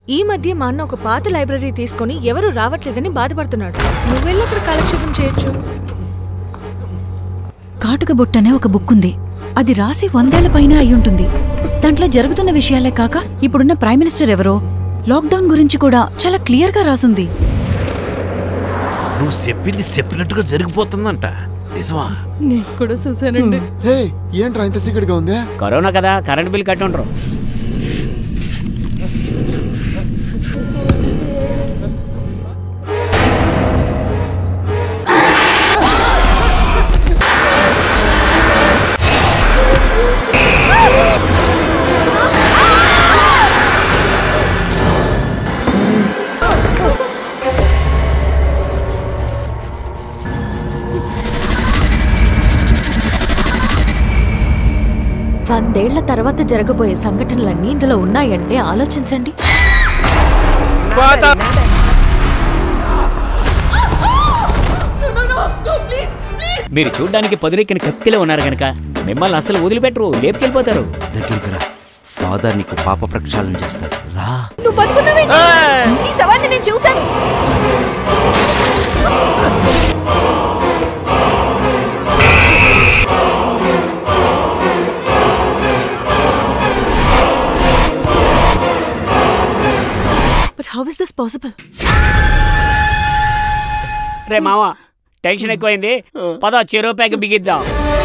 ఈ మధ్య మా అన్న ఒక పాత లైబ్రరీ తీసుకొని ఎవరు రావట్లేదని బాధపడుతున్నాడు నువ్వెళ్ళి అక్కడ కాలక్షేపం చేయొచ్చు కాటుక బుట్ట అనే ఒక బుక్ ఉంది అది రాసి వందేళ్ల పైన అయ్యుంటుంది దాంట్లో జరుగుతున్న విషయాలే కాక ఇప్పుడున్న ప్రైమ్ మినిస్టర్ ఎవరో లాక్డౌన్ గురించి కూడా చాలా క్లియర్ గా రాసుంది నువ్వు చెప్పింది చెప్పినట్టుగా జరిగిపోతుందంట నిజమా నేను కూడా చూసానండి రే ఏంట్రా ఇంత సీక్రెట్గా ఉంది కరోనా కదా కరెంట్ బిల్ కట్టి ఉండరు వందేళ్ల తర్వాత జరగబోయే సంఘటనలన్నీ ఇందులో ఉన్నాయంటే ఆలోచించండి మీరు చూడ్డానికి పొదిరెక్కిన కత్తిలో ఉన్నారు గనక మిమ్మల్ని అసలు వదిలిపెట్టరు లేపుకెళ్ళిపోతారు దగ్గరికి రా ఫాదర్ నీకు పాప ప్రక్షాళన చేస్తాడు రా నువ్వు బతుకున్నావేంటి నీ సవాల్ని నేను చూశాను but how is this possible రే మావా టెన్షన్ ఎక్కువైంది పద చెరో ప్యాక్ బిగిద్దాం